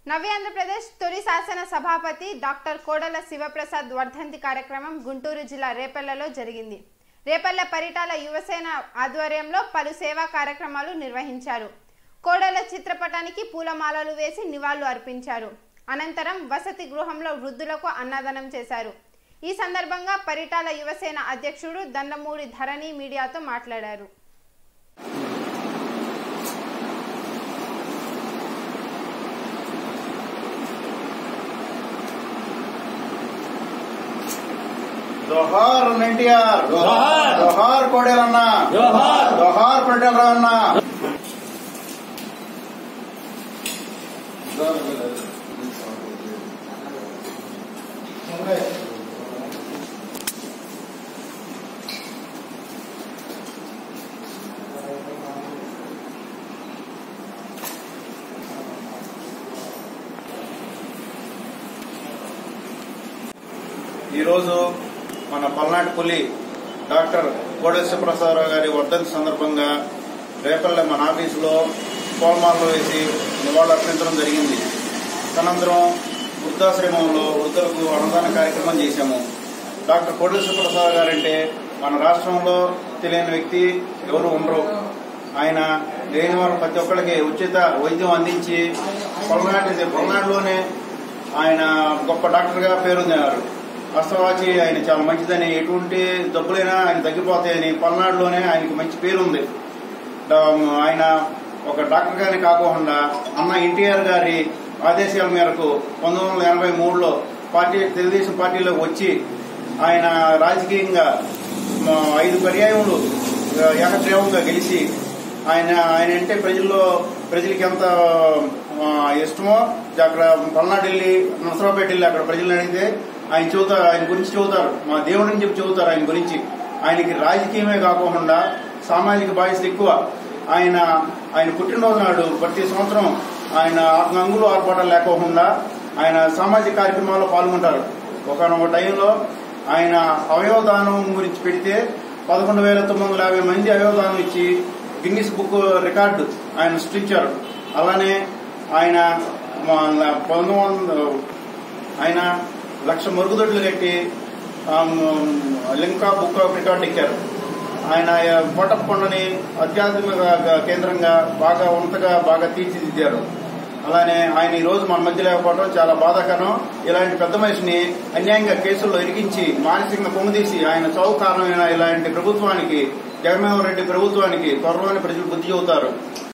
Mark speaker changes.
Speaker 1: నవ్య ఆంధ్రప్రదేశ్ తొలి శాసన సభాపతి డాక్టర్ కోడల శివప్రసాద్ వర్ధంతి కార్యక్రమం గుంటూరు జిల్లా రేపల్లెలో జరిగింది రేపల్లె పరిటాల యువసేన ఆధ్వర్యంలో పలు సేవా కార్యక్రమాలు నిర్వహించారు కోడల చిత్రపటానికి పూలమాలలు వేసి నివాళులు అర్పించారు అనంతరం వసతి గృహంలో వృద్ధులకు అన్నదానం చేశారు ఈ సందర్భంగా పరిటాల యువసేన అధ్యక్షుడు దండమూరి ధరణి మీడియాతో మాట్లాడారు
Speaker 2: జోహార్ ఎన్టీఆర్
Speaker 3: జోహార్.
Speaker 2: జోహార్ కోడేలన్న
Speaker 3: జోహార్.
Speaker 2: జోహార్ కోడేలరావు అన్న ఈరోజు మన పల్నాటి పులి డాక్టర్ కోడేశ్వర ప్రసాదరావు గారి వర్ధంతి సందర్భంగా రేపల్లె మన ఆఫీసులో పూలమాలలో వేసి నివాళులు అర్పించడం జరిగింది తనంతరం వృద్ధాశ్రమంలో వృద్ధులకు అన్నదాన కార్యక్రమం చేశాము డాక్టర్ కోడేశ్వర ప్రసాద్ గారంటే మన రాష్ట్రంలో తెలియని వ్యక్తి ఎవరు ఉండరు ఆయన లేని వారు ప్రతి ఒక్కరికి ఉచిత వైద్యం అందించి పల్నాటి పల్నాడులోనే ఆయన గొప్ప డాక్టర్గా పేరొందినారు వాస్తవాచి ఆయన చాలా మంచిదని ఎటువంటి జబ్బులైనా ఆయన తగ్గిపోతాయని పల్నాడులోనే ఆయనకి మంచి పేరుంది డా- ఆయన ఒక డాక్టర్ గానే కాకుండా అన్న ఎన్టీఆర్ గారి ఆదేశాల మేరకు పంతొమ్మిది వందల ఎనభై మూడులో పార్టీ తెలుగుదేశం పార్టీలోకి వచ్చి ఆయన రాజకీయంగా మా ఐదు పర్యాయములు ఆ, ఏకగ్రీవంగా గెలిచి ఆయన ఆయన అంటే ప్రజల్లో ప్రజలకి ఎంత ఆ, ఇష్టమో అక్కడ పల్నాడు వెళ్ళి నరసరావుపేట వెళ్ళి అక్కడ ప్రజలను అడిగితే ఆయన చెబుతారు ఆయన గురించి చెబుతారు మా దేవుడిని చెప్పి చెబుతారు ఆయన గురించి ఆయనకి రాజకీయమే కాకుండా సామాజిక బాధ్యత ఎక్కువ ఆయన ఆయన పుట్టినరోజు నాడు ప్రతి సంవత్సరం ఆయన అంగులు ఆర్పాటాలు లేకోకుండా ఆయన సామాజిక కార్యక్రమాల్లో పాల్గొంటారు ఒకనొక టైంలో ఆయన అవయవదానం గురించి పెడితే పదకొండు వేల తొమ్మిది వందల యాభై మంది అవయవదానం ఇచ్చి గిన్నిస్ బుక్ రికార్డు ఆయన సృష్టించారు అలానే ఆయన మా- పంతొమ్మిది వందల ఆయన లక్ష మరుగుదొడ్లు కట్టి ఆమ్, లింకా బుక్ ఆఫ్ రికార్డ్ ఎక్కారు ఆయన కోటప్పకొండని ఆధ్యాత్మిక కేంద్రంగా బాగా ఉన్నతగా బాగా తీర్చిదిద్దారు అలానే ఆయన ఈ రోజు మన మధ్య లేకపోవడం చాలా బాధాకరం ఇలాంటి పెద్ద మనిషిని అన్యాయంగా కేసుల్లో ఇరికించి మానసికంగా పొంగదీసి ఆయన చౌక కారణమైన ఇలాంటి ప్రభుత్వానికి జగన్మోహన్ రెడ్డి ప్రభుత్వానికి త్వరలోనే ప్రజలు బుద్ధి చెబుతారు